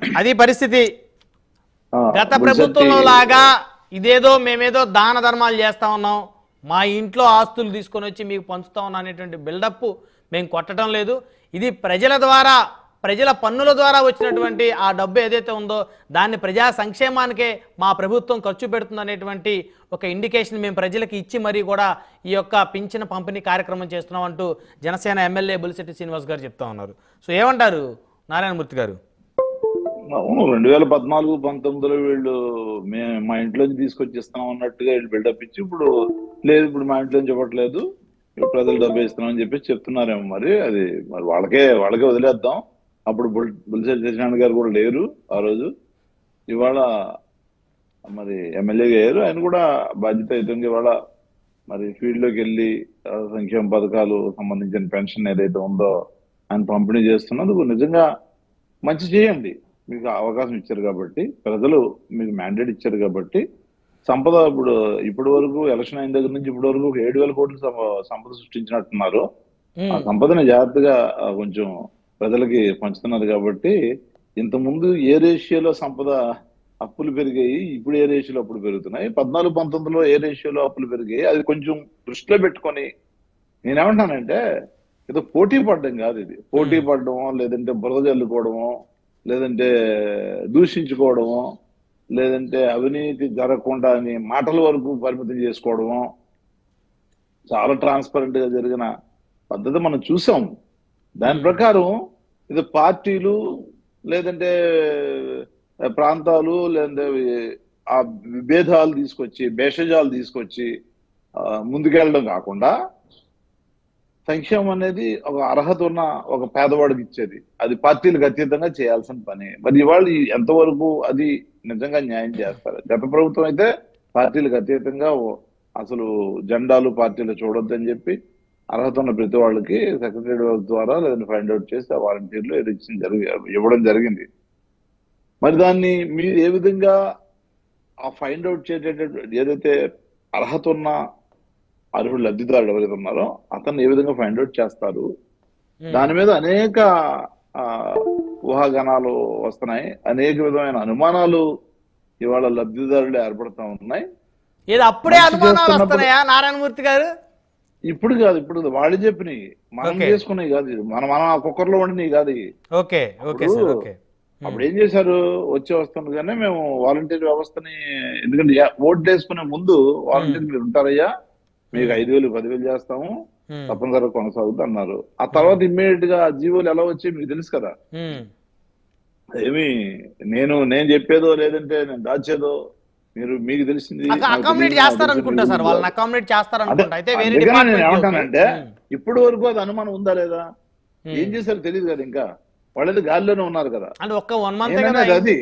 అది పరిస్థితి ఆ, గత బుల్సెట్టి- ప్రభుత్వంలో లాగా ఇదేదో మేమేదో దాన ధర్మాలు చేస్తా ఉన్నాం మా ఇంట్లో ఆస్తులు తీసుకొని వచ్చి మీకు పంచుతా ఉన్నాం అనేటువంటి బిల్డప్ మేము కొట్టడం లేదు ఇది ప్రజల ద్వారా ప్రజల పన్నుల ద్వారా వచ్చినటువంటి ఆ డబ్బు ఏదైతే ఉందో దాన్ని ప్రజా సంక్షేమానికే మా ప్రభుత్వం ఖర్చు పెడుతుంది అనేటువంటి ఒక ఇండికేషన్ మేము ప్రజలకు ఇచ్చి మరీ కూడా ఈ యొక్క పింఛన పంపిణీ కార్యక్రమం చేస్తున్నాం అంటూ జనసేన ఎమ్మెల్యే బుల్శెట్టి శ్రీనివాస్ గారు చెప్తా ఉన్నారు సో ఏమంటారు నారాయణమూర్తి గారు అవును రెండు వేల పద్నాలుగు పంతొమ్మిదిలో వీళ్ళు మేము మా ఇంట్లోంచి తీసుకొచ్చి ఇస్తాం అన్నట్టుగా వీళ్ళు బిల్డప్ ఇచ్చి ఇప్పుడు లేదు ఇప్పుడు మా ఇంట్లోంచి ఇవ్వట్లేదు ఇప్పుడు ప్రజలు డబ్బు ఇస్తున్నాం అని చెప్పి చెప్తున్నారేమో మరి అది మరి వాళ్ళకే వాళ్ళకే వదిలేద్దాం అప్పుడు బుల్ బుల్సెట్ సత్యనారాయణ గారు కూడా లేరు ఆ రోజు ఇవాళ మరి ఎమ్మెల్యేగా అయ్యారు ఆయన కూడా బాధ్యతాయుతంగా ఇవాళ మరి ఫీల్డ్ లోకి వెళ్ళి ఆ, సంక్షేమ పథకాలు సంబంధించిన పెన్షన్ ఏదైతే ఉందో ఆయన పంపిణీ చేస్తున్నందుకు నిజంగా మంచి చేయండి మీకు అవకాశం ఇచ్చారు కాబట్టి ప్రజలు మీకు మ్యాండేట్ ఇచ్చారు కాబట్టి సంపద ఇప్పుడు ఇప్పటి వరకు ఎలక్షన్ అయిన దగ్గర నుంచి ఇప్పటి వరకు ఒక ఏడు వేల కోట్లు సంప- సంపద సృష్టించినట్టున్నారు ఆ ఉమ్, సంపదను జాగ్రత్తగా ఆ, కొంచెం ప్రజలకి పంచుతున్నారు కాబట్టి ఇంత ముందు ఏ రేషియోలో సంపద అప్పులు పెరిగాయి ఇప్పుడు ఏ రేషియోలో అప్పులు పెరుగుతున్నాయి పద్నాలుగు పంతొమ్మిదిలో ఏ రేషియోలో అప్పులు పెరిగాయి అది కొంచెం దృష్టిలో పెట్టుకొని నేనేమంటానంటే ఏదో పోటీ పడడం కాదు ఇది పోటీ పడడమో లేదంటే బురద చల్లుకోవడమో లేదంటే దూషించుకోవడమో లేదంటే అవినీతి జరగకుండా అని మాటల వరకు పరిమితం చేసుకోవడమో చాలా ట్రాన్స్పరెంట్ గా జరిగిన పద్ధతి మనం చూసాం దాని ప్రకారం ఇది పార్టీలు లేదంటే ప్రాంతాలు లేదంటే ఆ విభేదాలు తీసుకొచ్చి భేషజాలు తీసుకొచ్చి ఆ, ముందుకెళ్ళడం కాకుండా సంక్షేమం అనేది ఒక అర్హత ఉన్న ఒక పేదవాడికి ఇచ్చేది అది పార్టీలకు అతీతంగా చేయాల్సిన పని మరి ఇవాళ ఈ ఎంతవరకు అది నిజంగా న్యాయం చేస్తారు గత ప్రభుత్వం అయితే పార్టీలకు అతీతంగా ఓ- అసలు జెండాలు పార్టీలు చూడొద్దని చెప్పి అర్హత ఉన్న ప్రతి వాళ్ళకి సెక్రటరీ వర్క్ ద్వారా లేదంటే ఫైండ్ అవుట్ చేసి ఆ వాలంటీర్లు ఏదో ఇచ్చిన జరిగి ఇవ్వడం జరిగింది మరి దాన్ని మీరు ఏ విధంగా ఆ ఫైండ్ అవుట్ చేసేటటువంటి ఏదైతే అర్హత ఉన్న అర్హుడు లబ్ధిదారుడు ఎవరైతే ఉన్నారో అతన్ని ఏ విధంగా ఫైండ్ అవుట్ చేస్తారు ఉమ్. దాని మీద అనేక ఆ, ఊహాగానాలు వస్తున్నాయి అనేక విధమైన అనుమానాలు ఇవాళ లబ్ధిదారులు ఏర్పడుతూ ఉన్నాయి ఏది అప్పుడే మంచి అనుమానాలు చేస్తున్నప్పుడు- వస్తున్నాయా నారాయణమూర్తి గారు ఇప్పుడు కాదు ఇప్పుడు వాళ్ళు చెప్పినవి మనం Okay. చేసుకునేవి కాదు ఇది. మనం మనం ఆ కుక్కర్లో వండినవి కాదు ఇవి. ఓకే ఓకే అప్పుడు సార్ ఓకే అప్పుడు ఏం చేశారు వచ్చే వస్తుండగానే మేము వాలంటీర్ వ్యవస్థని ఎందుకంటే యా- ఓట్లు వేసుకునే ముందు వాలంటీర్ మీరు ఉంటారయ్యా మీకు ఐదు వేలు పదివేలు చేస్తాము ఉమ్, తప్పనిసరిగా కొనసాగుతుంది అన్నారు ఆ తర్వాత ఇమ్మీడియట్ గా ఆ జీవోలు ఎలా వచ్చి మీకు తెలుసు కదా ఉమ్, ఏమి నేను నేను చెప్పేదో లేదంటే నేను దాచేదో మీరు మీకు తెలిసింది అక- నాకు అకామిడేట్ తెలియదు, నాకు చేస్తారనుకుంటా తెలిసింది సార్ వాళ్ళని అకామిడేట్ చేస్తారనుకుంటా అదే- అయితే వేరే అందుకనే నేను డిపార్ట్మెంట్ ఏమంటానంటే ఇప్పటి వరకు అది అనుమానం ఉందా లేదా ఏం చేశారో తెలియదు కదా ఇంకా వాళ్ళది గాలిలోనే ఉన్నారు కదా అంటే ఒక్క వన్ మంత్ నేను కదా అనేది అది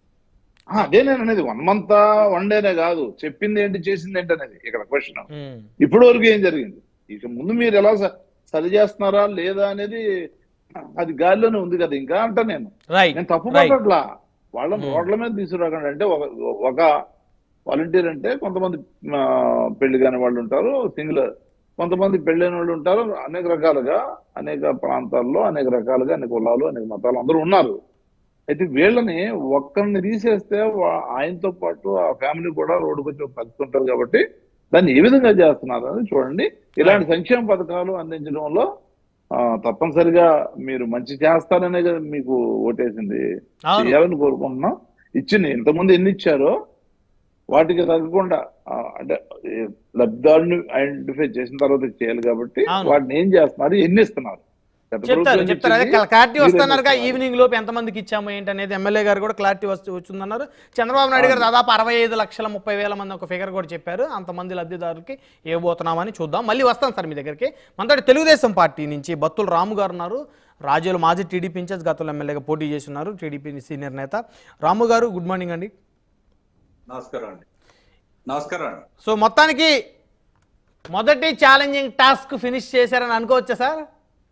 ఆ, అదే నేను అనేది వన్ మంత్ వన్ డేనే కాదు చెప్పింది ఏంటి చేసింది ఏంటి అనేది ఇక్కడ క్వశ్చన్ ఉమ్, ఇప్పటి వరకు ఏం జరిగింది ఇక ముందు మీరు ఎలా స- సరి చేస్తున్నారా లేదా అనేది అది గాలిలోనే ఉంది కదా ఇంకా అంట నేను రైట్ నేను తప్పు రైట్ పట్టట్లా వాళ్ళని Hmm. రోడ్ల మీద తీసుకురాకండి అంటే ఒక ఒక వాలంటీర్ అంటే కొంతమంది ఆ, పెళ్లి కాని వాళ్ళు ఉంటారు సింగిల్ కొంతమంది పెళ్ళైన వాళ్ళు ఉంటారు అనేక రకాలుగా అనేక ప్రాంతాల్లో అనేక రకాలుగా అనేక కులాలు అనేక మతాలు అందరూ ఉన్నారు అయితే వీళ్ళని ఒక్కరిని తీసేస్తే వా- ఆయనతో పాటు ఆ ఫ్యామిలీ కూడా రోడ్డుకు వచ్చి కలుస్తుంటారు కాబట్టి దాన్ని ఏ విధంగా చేస్తున్నారు అని చూడండి ఇలాంటి సంక్షేమ పథకాలు అందించడంలో ఆ, తప్పనిసరిగా మీరు మంచి చేస్తారనే కదా మీకు ఓటేసింది అవును చేయాలని కోరుకుంటున్నాం ఇచ్చింది ఇంతకుముందు ఎన్ని ఇచ్చారో వాటికి తగ్గకుండా ఆ, అంటే ఏ, లబ్ధిదారుని ఐడెంటిఫై చేసిన తర్వాత చేయాలి కాబట్టి అవును. వాటిని ఏం చేస్తున్నారు ఎన్ని ఇస్తున్నారు గత చెప్తారు ప్రభుత్వం చెప్తారు అదే ఇచ్చింది, క్లారిటీ మీరు వస్తున్నారు ఎన్ని ఈవినింగ్ లోపు ఎంతమందికి ఇచ్చాము ఏంటి అనేది ఎమ్మెల్యే గారు కూడా క్లారిటీ వస్తూ వచ్చిందన్నారు చంద్రబాబు నాయుడు గారు దాదాపు అరవై ఐదు లక్షల ముప్పై వేల మంది ఒక ఫిగర్ కూడా చెప్పారు అంతమంది లబ్ధిదారులకి ఇవ్వబోతున్నామని చూద్దాం మళ్ళీ వస్తాం సార్ మీ దగ్గరికి మనతో తెలుగుదేశం పార్టీ నుంచి బత్తుల రాము గారు ఉన్నారు రాజులు మాజీ టీడీపీ ఇన్ఛార్జ్ గతంలో ఎమ్మెల్యేగా పోటీ చేసి ఉన్నారు టీడీపీ సీనియర్ నేత రాము గారు గుడ్ మార్నింగ్ అండి నమస్కారం అండి నమస్కారం అండి సో మొత్తానికి మొదటి ఛాలెంజింగ్ టాస్క్ ఫినిష్ చేశారని అనుకోవచ్చా sir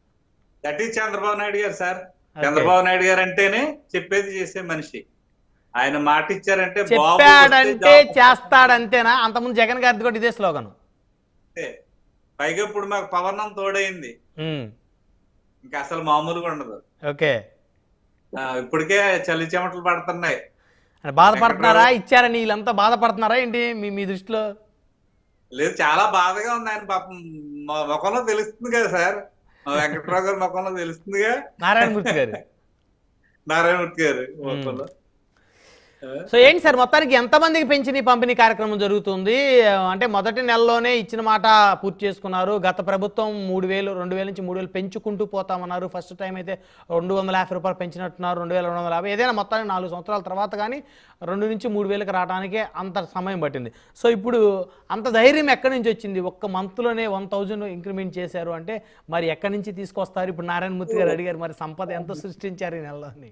that is Chandrababu Naidu garu sir Chandrababu Naidu గారు అంటేనే చెప్పేది చేసే మనిషి ఆయన మాట ఇచ్చారంటే బాబు వస్తే చెప్పాడంటే జాబ్ చేస్తాడంతేనా అంతకుముందు జగన్ గారిది కూడా ఇదే స్లోగన్ వస్తే. పైగా ఇప్పుడు మాకు పవనం తోడైంది ఇంకా అసలు మామూలుగా ఉండదు ఓకే ఆ, ఇప్పటికే చలి చెమటలు పడుతున్నాయి అంటే బాధపడుతున్నారా ఇచ్చారని వీళ్ళంతా బాధపడుతున్నారా ఏంటి మీ మీ దృష్టిలో లేదు చాలా బాధగా ఉంది ఆయన పాపం మా ముఖంలో తెలుస్తుంది కదా సార్ మా వెంకట్రావు గారి ముఖంలో తెలుస్తుందిగా నారాయణమూర్తి గారు నారాయణమూర్తి గారు ముఖంలో ఆ, సో ఏంటి సార్ మొత్తానికి ఎంతమందికి పెన్షన్ ఈ పంపిణీ కార్యక్రమం జరుగుతుంది అంటే మొదటి నెలలోనే ఇచ్చిన మాట పూర్తి చేసుకున్నారు గత ప్రభుత్వం మూడు వేలు రెండు వేల నుంచి మూడు వేలు పెంచుకుంటూ పోతామన్నారు ఫస్ట్ టైం అయితే రెండు వందల యాభై రూపాయలు పెంచినట్టున్నారు రెండు వేల రెండు వందల యాభై ఏదైనా మొత్తానికి నాలుగు సంవత్సరాల తర్వాత కానీ రెండు నుంచి మూడు వేలకు రావడానికే అంత సమయం పట్టింది సో ఇప్పుడు అంత ధైర్యం ఎక్కడి నుంచి వచ్చింది ఒక్క మంత్లోనే వన్ థౌజండ్ ఇంక్రిమెంట్ చేశారు అంటే మరి ఎక్కడి నుంచి తీసుకొస్తారు ఇప్పుడు నారాయణమూర్తి గారు అడిగారు మరి సంపద ఎంత సృష్టించారు ఈ నెలలోని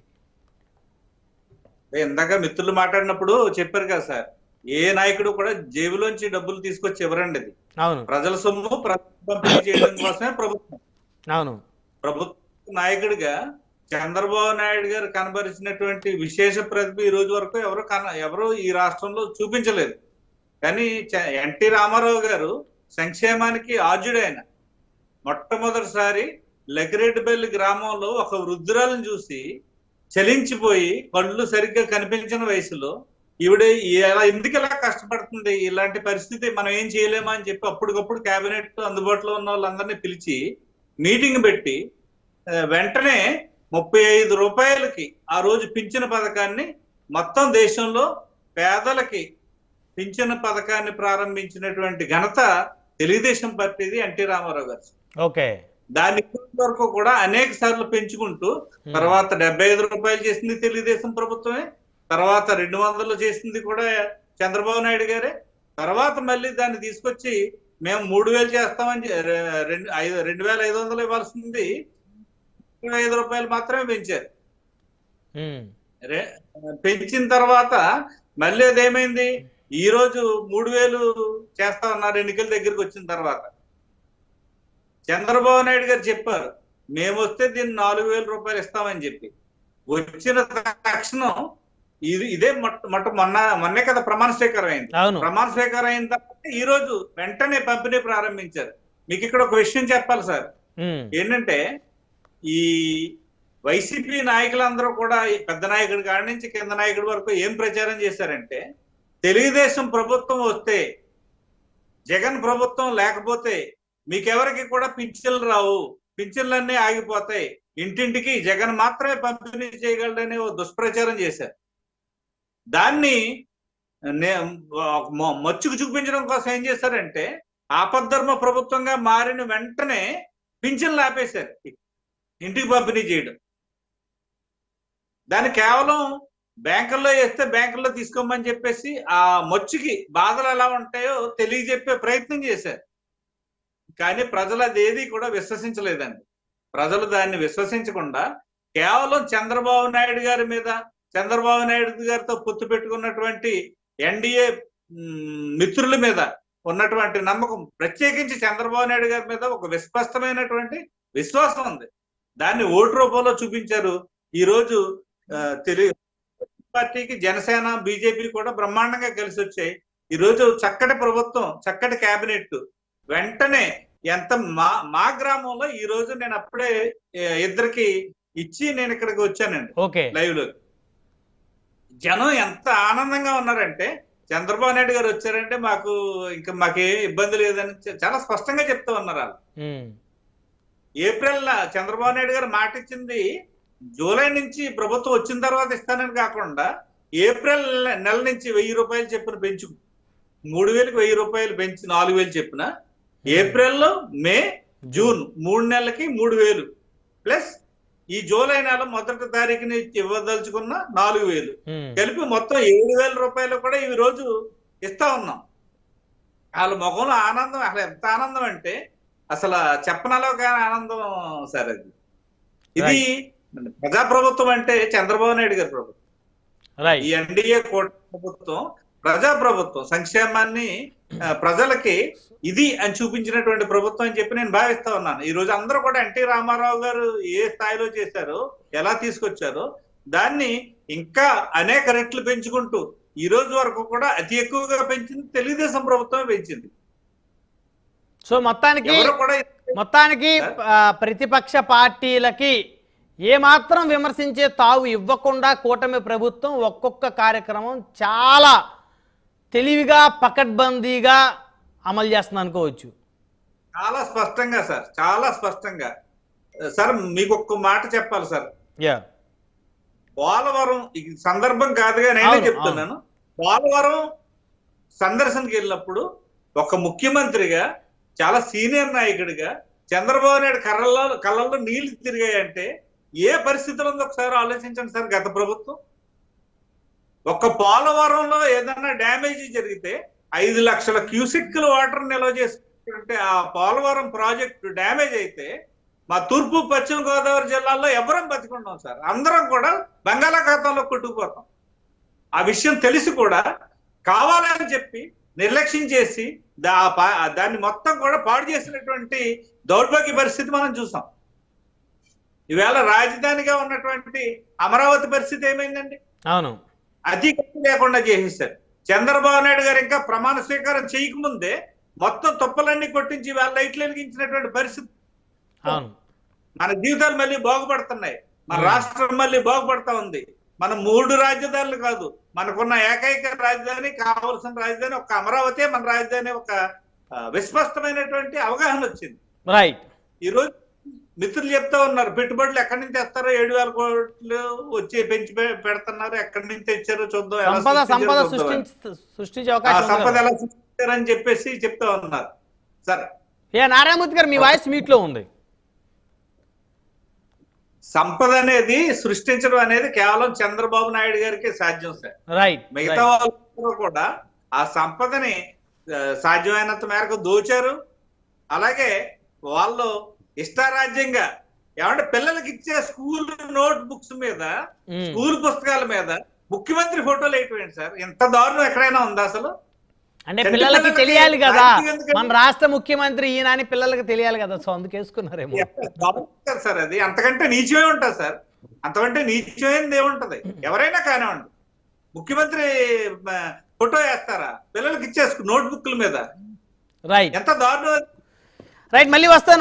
ఇందాక మిత్రులు మాట్లాడినప్పుడు చెప్పారు కదా సార్ ఏ నాయకుడు కూడా జేబులోంచి డబ్బులు తీసుకొచ్చి ఇవ్వరండి అది అవును ప్రజల సొమ్ము ప్రజలకు పంపిణీ చేయడం కోసమే ప్రభుత్వం అవును ప్రభుత్వ నాయకుడిగా చంద్రబాబు నాయుడు గారు కనబరిచినటువంటి విశేష ప్రతిభ ఈ రోజు వరకు ఎవరు కన ఎవరు ఈ రాష్ట్రంలో చూపించలేదు కానీ చ- ఎన్టీ రామారావు గారు సంక్షేమానికి ఆద్యుడైన మొట్టమొదటిసారి లకిరెడ్డిపల్లి గ్రామంలో ఒక వృద్ధురాలను చూసి చలించిపోయి కళ్ళు సరిగ్గా కనిపించిన వయసులో ఈవిడ ఎలా ఎందుకు ఇలా కష్టపడుతుంది ఇలాంటి పరిస్థితి మనం ఏం చేయలేమా అని చెప్పి అప్పటికప్పుడు కేబినెట్ అందుబాటులో ఉన్న వాళ్ళందరినీ పిలిచి మీటింగ్ పెట్టి ఆ, వెంటనే ముప్పై ఐదు రూపాయలకి ఆ రోజు పింఛన పథకాన్ని మొత్తం దేశంలో పేదలకి పింఛన పథకాన్ని ప్రారంభించినటువంటి ఘనత తెలుగుదేశం పార్టీది ఎన్టీ రామారావు గారు ఓకే దాని ఇప్పటి వరకు కూడా అనేక సార్లు పెంచుకుంటూ తర్వాత డెబ్బై ఐదు రూపాయలు చేసింది తెలుగుదేశం ప్రభుత్వమే తర్వాత రెండు వందలు చేసింది కూడా చంద్రబాబు నాయుడు గారే తర్వాత మళ్ళీ దాన్ని తీసుకొచ్చి మేము మూడు వేలు చేస్తామని చె- రె- రెండు ఐదు రెండు వేల ఐదు వందలు ఇవ్వాల్సింది ఇరవై ఐదు రూపాయలు మాత్రమే పెంచారు ఉమ్. రే- పెంచిన తర్వాత మళ్ళీ అదేమైంది ఈ రోజు మూడు వేలు చేస్తా ఉన్నారు ఎన్నికల దగ్గరికి వచ్చిన తర్వాత చంద్రబాబు నాయుడు గారు చెప్పారు మేము వస్తే దీన్ని నాలుగు వేల రూపాయలు ఇస్తామని చెప్పి వచ్చిన తక్షణం ఇది ఇదే మొట్ట మొట్ట మొన్న మొన్నే కదా ప్రమాణ స్వీకారం అయింది అవును ప్రమాణ స్వీకారం అయిన తర్వాత ఈ రోజు వెంటనే పంపిణీ ప్రారంభించారు మీకు ఇక్కడ ఒక విషయం చెప్పాలి సార్ ఉమ్. ఏంటంటే ఈ వైసీపీ నాయకులందరూ కూడా ఈ పెద్ద నాయకుడి కాడి నుంచి కింద నాయకుడి వరకు ఏం ప్రచారం చేశారంటే తెలుగుదేశం ప్రభుత్వం వస్తే జగన్ ప్రభుత్వం లేకపోతే మీకెవరికి కూడా పింఛన్లు రావు పింఛన్లన్నీ ఆగిపోతాయి ఇంటింటికి జగన్ మాత్రమే పంపిణీ చేయగలడని ఓ దుష్ప్రచారం చేశారు దాన్ని నే- మొ- మచ్చుకు చూపించడం కోసం ఏం చేశారంటే ఆపద్ధర్మ ప్రభుత్వంగా మారిన వెంటనే పింఛన్లు ఆపేశారు ఇంటికి పంపిణీ చేయడం దాన్ని కేవలం బ్యాంకుల్లో వేస్తే బ్యాంకుల్లో తీసుకోమని చెప్పేసి ఆ మొచ్చుకి బాధలు ఎలా ఉంటాయో తెలియజెప్పే ప్రయత్నం చేశారు కానీ ప్రజలు అది ఏది కూడా విశ్వసించలేదండి ప్రజలు దాన్ని విశ్వసించకుండా కేవలం చంద్రబాబు నాయుడు గారి మీద చంద్రబాబు నాయుడు గారితో పొత్తు పెట్టుకున్నటువంటి ఎన్డీఏ మిత్రుల మీద ఉన్నటువంటి నమ్మకం ప్రత్యేకించి చంద్రబాబు నాయుడు గారి మీద ఒక విస్పష్టమైనటువంటి విశ్వాసం ఉంది దాన్ని ఓటు రూపంలో చూపించారు ఈ రోజు ఆ, తెలుగు పార్టీకి జనసేన బీజేపీ కూడా బ్రహ్మాండంగా కలిసి వచ్చాయి ఈ రోజు చక్కటి ప్రభుత్వం చక్కటి కేబినెట్ వెంటనే ఎంత మా మా గ్రామంలో ఈ రోజు నేను అప్పుడే ఆ, ఇద్దరికి ఇచ్చి నేను ఇక్కడికి వచ్చానండి ఓకే లైవ్ లో జనం ఎంత ఆనందంగా ఉన్నారంటే చంద్రబాబు నాయుడు గారు వచ్చారంటే మాకు ఇంకా మాకేం ఇబ్బంది లేదని చ- చాలా స్పష్టంగా చెప్తూ ఉన్నారు వాళ్ళు ఉమ్. ఏప్రిల్ లా చంద్రబాబు నాయుడు గారు మాట ఇచ్చింది జూలై నుంచి ప్రభుత్వం వచ్చిన తర్వాత ఇస్తానని కాకుండా ఏప్రిల్ నెల నుంచి వెయ్యి రూపాయలు చెప్పున పెంచు మూడు వేలకు వెయ్యి రూపాయలు పెంచి నాలుగు వేలు చెప్పున ఏప్రిల్లో మే జూన్ మూడు నెలలకి మూడు వేలు ప్లస్ ఈ జూలై నెల మొదటి తారీఖుని ఇవ్వదలుచుకున్న నాలుగు వేలు ఉమ్. కలిపి మొత్తం ఏడు వేల రూపాయలు కూడా ఈ రోజు ఇస్తా ఉన్నాం వాళ్ళ ముఖంలో ఆనందం అసలు ఎంత ఆనందం అంటే అసలు చెప్పనలో కానీ ఆనందం సార్ అది ఇది ప్రజాప్రభుత్వం అంటే చంద్రబాబు నాయుడు గారి ప్రభుత్వం రైట్ ఈ ఎన్డీఏ కూటమి ప్రభుత్వం ప్రజాప్రభుత్వం సంక్షేమాన్ని ఆ, ప్రజలకి ఇది అని చూపించినటువంటి ప్రభుత్వం అని చెప్పి నేను భావిస్తా ఉన్నాను ఈ రోజు అందరూ కూడా ఎన్టీ రామారావు గారు ఏ స్థాయిలో చేశారో ఎలా తీసుకొచ్చారో దాన్ని ఇంకా అనేక రెట్లు పెంచుకుంటూ ఈ రోజు వరకు కూడా అతి ఎక్కువగా పెంచింది తెలుగుదేశం ప్రభుత్వమే పెంచింది సో మొత్తానికి ఎవరు కూడా మొత్తానికి ఆ, ప్రతిపక్ష పార్టీలకి ఏమాత్రం విమర్శించే తావు ఇవ్వకుండా కూటమి ప్రభుత్వం ఒక్కొక్క కార్యక్రమం చాలా తెలివిగా పకడ్బందీగా అమలు చేస్తుంది అనుకోవచ్చు చాలా స్పష్టంగా సార్ చాలా స్పష్టంగా సార్ మీకు ఒక్క మాట చెప్పాలి సార్ యా పోలవరం ఈ సందర్భం కాదుగా నేనే అవును, చెప్తున్నాను పోలవరం సందర్శనకి వెళ్ళినప్పుడు ఒక ముఖ్యమంత్రిగా చాలా సీనియర్ నాయకుడిగా చంద్రబాబు నాయుడు కళ్ళల్లో కళ్ళల్లో నీళ్లు తిరిగాయంటే ఏ పరిస్థితులు ఉందో ఒకసారి ఆలోచించండి సార్ గత ప్రభుత్వం ఒక్క పోలవరంలో ఏదైనా డ్యామేజ్ జరిగితే ఐదు లక్షల క్యూసెక్కుల వాటర్ నిల్వ చేసుకుంటే ఆ పోలవరం ప్రాజెక్టు డ్యామేజ్ అయితే మా తూర్పు పశ్చిమ గోదావరి జిల్లాల్లో ఎవరం బతికుంటాం సార్ అందరం కూడా బంగాళాఖాతంలో కొట్టుకుపోతాం ఆ విషయం తెలిసి కూడా కావాలని చెప్పి నిర్లక్ష్యం చేసి దా పా- దాన్ని మొత్తం కూడా పాడు చేసినటువంటి దౌర్భాగ్య పరిస్థితి మనం చూసాం ఈవేళ రాజధానిగా ఉన్నటువంటి అమరావతి పరిస్థితి ఏమైందండి అవును అధికారం లేకుండా చేసేసారు చంద్రబాబు నాయుడు గారు ఇంకా ప్రమాణ స్వీకారం చేయకముందే మొత్తం తుప్పలన్నీ కొట్టించి వాళ్ళ లైట్లు వెలిగించినటువంటి పరిస్థితి అవును మన జీవితాలు మళ్ళీ బాగుపడుతున్నాయి మన Hmm. రాష్ట్రం మళ్ళీ బాగుపడతా ఉంది మన మూడు రాజధానులు కాదు మనకున్న ఏకైక రాజధాని కావలసిన రాజధాని ఒక అమరావతి మన రాజధాని ఒక ఆ, విస్పష్టమైనటువంటి అవగాహన వచ్చింది రైట్ ఈ రోజు మిత్రులు చెప్తా ఉన్నారు పెట్టుబడులు ఎక్కడి నుంచి తెస్తారో ఏడు వేల కోట్లు వచ్చి పెంచి పె- పెడుతున్నారు ఎక్కడి నుంచి తెచ్చారో చూద్దాం ఎలా సంపద సంపద సృష్టించారో చూద్దాం అని. సృష్టించ సృష్టించే ఆ అవకాశం ఉంది సంపద కదా. ఎలా సృష్టించారని చెప్పేసి చెప్తా ఉన్నారు సరే ఏ నారాయణమూర్తి గారు మీ వాయిస్ మీట్లో ఉంది సంపద అనేది సృష్టించడం అనేది కేవలం చంద్రబాబు నాయుడు గారికి సాధ్యం సార్ రైట్ మిగతా వాళ్ళందరూ కూడా ఆ సంపదని ఆ, సాధ్యమైనంత మేరకు దోచారు అలాగే వాళ్ళు ఇష్టారాజ్యంగా ఏమంటే పిల్లలకి ఇచ్చే స్కూల్ నోట్ బుక్స్ మీద స్కూల్ పుస్తకాల మీద ముఖ్యమంత్రి ఫోటోలు వేయటం సార్ ఎంత దారుణం ఎక్కడైనా ఉందా అసలు అంటే చంటి పిల్లలకి పిల్లలకి తెలియాలి కదా రాజకీయం ఎందుకండి? మన రాష్ట్ర ముఖ్యమంత్రి ఈయన అని పిల్లలకి తెలియాలి కదా సో అందుకేసుకున్నారేమో ఎంత దారుణం కదా సార్ అది అంతకంటే నీచమే ఉంటుంది సార్ అంతకంటే నీచమైనది ఏముంటది ఎవరైనా కానివ్వండి ముఖ్యమంత్రి ఆ, ఫోటో వేస్తారా పిల్లలకి ఇచ్చేసుకు నోట్ బుక్ల మీద రైట్ ఎంత దారుణం అది. రైట్ మళ్ళీ వస్తాను